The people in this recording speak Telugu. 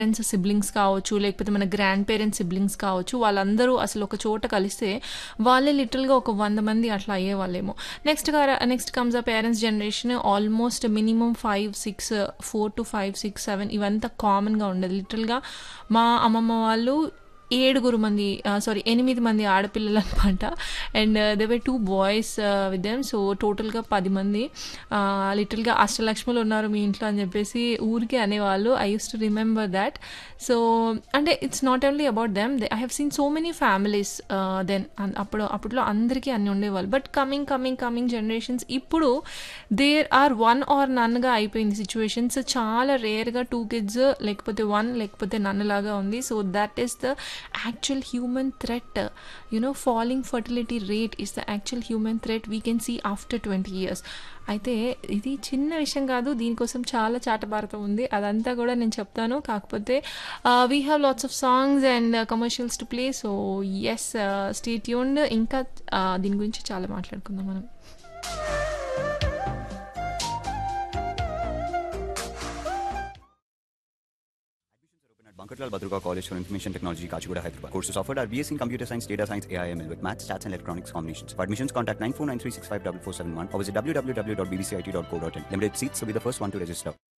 పేరెంట్స్ సిబ్లింగ్స్ కావచ్చు, లేకపోతే మన గ్రాండ్ పేరెంట్స్ సిబ్లింగ్స్ కావచ్చు, వాళ్ళందరూ అసలు ఒక చోట కలిస్తే వాళ్ళే లిటిల్‌గా ఒక 100 మంది అట్లా అయ్యేవాళ్ళేమో. నెక్స్ట్ గార next comes the parents generation almost minimum 5, 6 4-5, 6, 7 ఇవంతా కామన్‌గా ఉండేది. లిటిల్‌గా మా అమ్మమ్మ వాళ్ళు ఏడుగురు మంది ఆహ్, సారీ 8 మంది ఆడపిల్లలనమాట. And they were 2 boys with them. So, టోటల్‌గా 10 మంది. ఆహ్, లిటిల్‌గా అష్టలక్ష్ములున్నారు మీ ఇంట్లో అని చెప్పేసి ఊరికే అనేవాళ్ళు. I used to remember thought. So, అంటే it's not only about them. I have seen so many families ah, then అన్ అప్పుడు అప్పట్లో అందరికీ అన్ని ఉండేవాళ్ళు. But coming, coming, coming generations ఇప్పుడు దేర్ ఆర్ వన్ ఆర్ నన్‌గా అయిపోయింది సిట్యుయేషన్స్. చాలా రేర్‌గా 2 కిడ్స్ లేకపోతే 1 లేకపోతే నన్ లాగా ఉంది. So, that is the actual human threat. You know falling fertility rate is the actual human threat we can see after 20 years. అయితే ఇది చిన్న విషయం కాదు. దీనికోసం చాలా చాటభారతం ఉంది. అదంతా కూడా నేను చెప్తాను. కాకపోతే ah, we have lots of songs and commercials to play. So, yes stay tuned. ఇంకా ఆహ్, దీని గురించి చాలా మాట్లాడుకుందాం మనం. at Bankarlal Badruga College for Information Technology, Kachigura, Hyderabad. Courses offered are BSc in Computer Science, Data Science, AIML with Maths, Stats and Electronics combinations. For admissions, contact 9493654471 or visit www.bbcit.co.in. Limited seats, so be the first one to register.